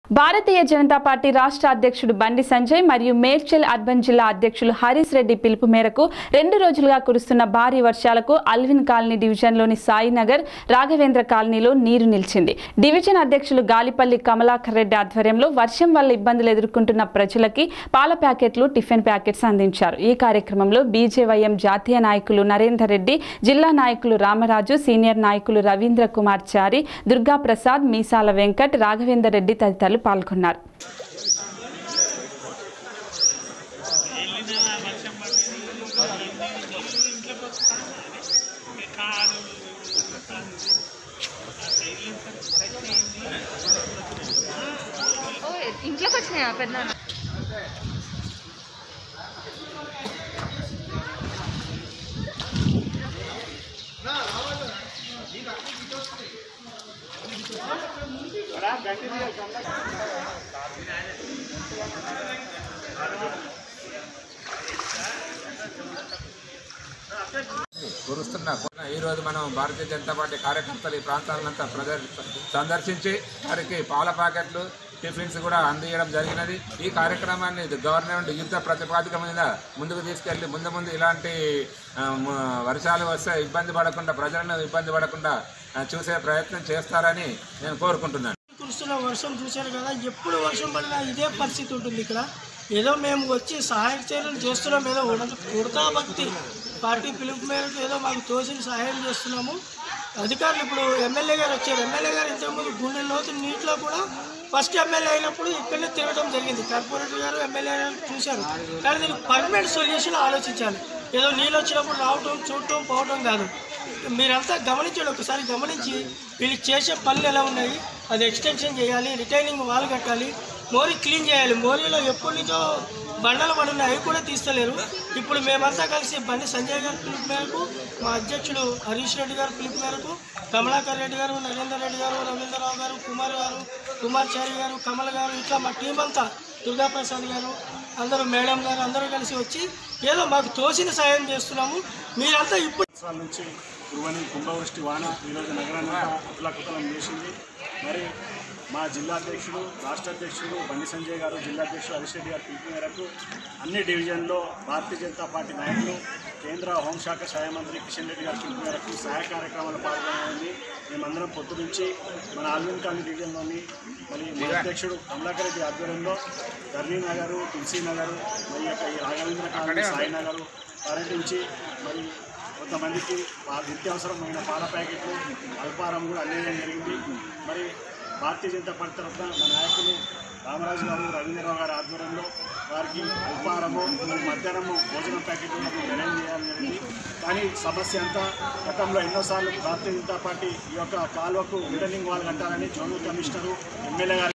భారతీయ Janata party రాష్ట్ర అధ్యక్షుడు బండి సంజయ్ మరియు మేడ్చల్ అర్బన్ జిల్లా అధ్యక్షులు హరీష్ రెడ్డి పిలుపు మేరకు రెండు రోజులుగా కురుస్తున్న భారీ వర్షాలకు అల్విన్ కాలనీ డివిజన్లోని సాయినగర్ రాఘవేంద్ర కాలనీలో నీరు నిలిచింది డివిజన్ అధ్యక్షులు గాలిపల్లి కమలాకర్ రెడ్డి ఆధ్వర్యంలో వర్షం వల్ల ఇబ్బందులు ఎదుర్కొంటున్న ప్రజలకి పాల ప్యాకెట్లు టిఫిన్ ప్యాకెట్స్ అందించారు ఈ కార్యక్రమంలో బీజేవైఎం జాతీయ నాయకులు నరేందర్ రెడ్డి జిల్లా నాయకులు రామరాజు సీనియర్ నాయకులు రవీంద్ర కుమార్ చారి దుర్గా ప్రసాద్ మీసాల వెంకట్ రాఘవేందర్ రెడ్డి తదితరులు పాల్గొన్నారు ఓ ఇంట్లోకి వచ్చినాయా పెద్ద కురుస్తున్న ఈ రోజు మనం భారతీయ జనతా పార్టీ కార్యకర్తలు ఈ ప్రాంతాలంతా ప్రజలు సందర్శించి వారికి పాల ప్యాకెట్లు టిఫిన్స్ కూడా అందించడం జరిగినది ఈ కార్యక్రమాన్ని గవర్నమెంట్ యుద్ధ ప్రతిపాదిక మీద ముందుకు తీసుకెళ్లి ముందు ముందు ఇలాంటి ఆ, మ- వర్షాలు వస్తే ఇబ్బంది పడకుండా ప్రజలను ఇబ్బంది పడకుండా ఆ, చూసే ప్రయత్నం చేస్తారని నేను కోరుకుంటున్నాను కురుస్తున్న వర్షం చూశారు కదా ఎప్పుడు వర్షం పడినా ఇదే పరిస్థితి ఉంటుంది ఇక్కడ ఏదో మేము వచ్చి సహాయక చర్యలు చేస్తున్నాం ఏదో ఉడత ఉడతా భక్తి పార్టీ పిలుపు మేరకు ఏదో మాకు తోసిన సహాయం చేస్తున్నాము అధికారులు ఇప్పుడు ఎమ్మెల్యే గారు వచ్చారు ఎమ్మెల్యే గారు ఇంతకుముందు గుండె లోతు నీటిలో కూడా ఫస్ట్ ఎమ్మెల్యే అయినప్పుడు ఇక్కడనే తిరగడం జరిగింది కార్పొరేటర్ గారు ఎమ్మెల్యే గారు చూశారు కానీ దీనికి పర్మనెంట్ సొల్యూషన్ ఆలోచించాలి ఏదో నీళ్ళు వచ్చినప్పుడు రావటం చూడటం పోవటం కాదు మీరంతా గమనించండి ఒకసారి గమనించి వీళ్ళు చేసే పనులు ఎలా ఉన్నాయి అది ఎక్స్టెన్షన్ చేయాలి రిటైనింగ్ వాల్ కట్టాలి మోరీ క్లీన్ చేయాలి మోరీలో ఎప్పటి నుంచో బండలు పడి ఉన్నాయి అవి కూడా తీస్తలేరు ఇప్పుడు మేమంతా కలిసి బండి సంజయ్ గారి పిలుపు మేరకు మా అధ్యక్షుడు హరీష్ రెడ్డి గారి పిలుపు మేరకు కమలాకర్ రెడ్డి గారు నరేందర్ రెడ్డి గారు రవీంద్రరావు గారు కుమార్ గారు కుమార్ చారి గారు కమల్ గారు ఇట్లా మా టీం అంతా దుర్గాప్రసాద్ గారు అందరూ మేడం గారు అందరూ కలిసి వచ్చి ఏదో మాకు తోసిన సాయం చేస్తున్నాము మీరంతా ఇప్పుడు సంవత్సరాల నుంచి కురువని కుంభవృష్టి వాన ఈరోజు నగరాన్ని అతలాకుతలం చేసింది మరి మా జిల్లా అధ్యక్షుడు రాష్ట్ర అధ్యక్షుడు బండి సంజయ్ గారు జిల్లా అధ్యక్షుడు హరీష్ రెడ్డి గారి పిలుపు మేరకు అన్ని డివిజన్లో భారతీయ జనతా పార్టీ నాయకులు కేంద్ర హోంశాఖ సహాయ మంత్రి కిషన్ రెడ్డి గారి పిలుపు మేరకు సహాయ కార్యక్రమాలు పాల్గొనాలని మేమందరం పొద్దు నుంచి మన ఆల్విన్ కాలనీ డివిజన్లోని మరి మా అధ్యక్షుడు కమలాకర్ రెడ్డి ఆధ్వర్యంలో ధర్నీ నగరు తులసి నగరు మరి యొక్క ఈ రాఘవేంద్ర కాలనీ సాయి నగరు పర్యటించి మరి కొంతమందికి ఆ నిత్యావసరమైన పాల ప్యాకెట్లు అల్పారం కూడా అందించడం జరిగింది మరి భారతీయ జనతా పార్టీ తరఫున మా నాయకులు రామరాజు గారు రవీంద్రరావు గారి ఆధ్వర్యంలో వారికి అల్పారము మరి మధ్యాహ్నము భోజనం ప్యాకెట్లు డొనేట్ చేయాలని జరిగింది కానీ సమస్య అంతా గతంలో ఎన్నోసార్లు భారతీయ జనతా పార్టీ ఈ యొక్క కాలువకు రిటర్నింగ్ వాల్ కట్టాలని జోనల్ కమిషనరు ఎమ్మెల్యే గారు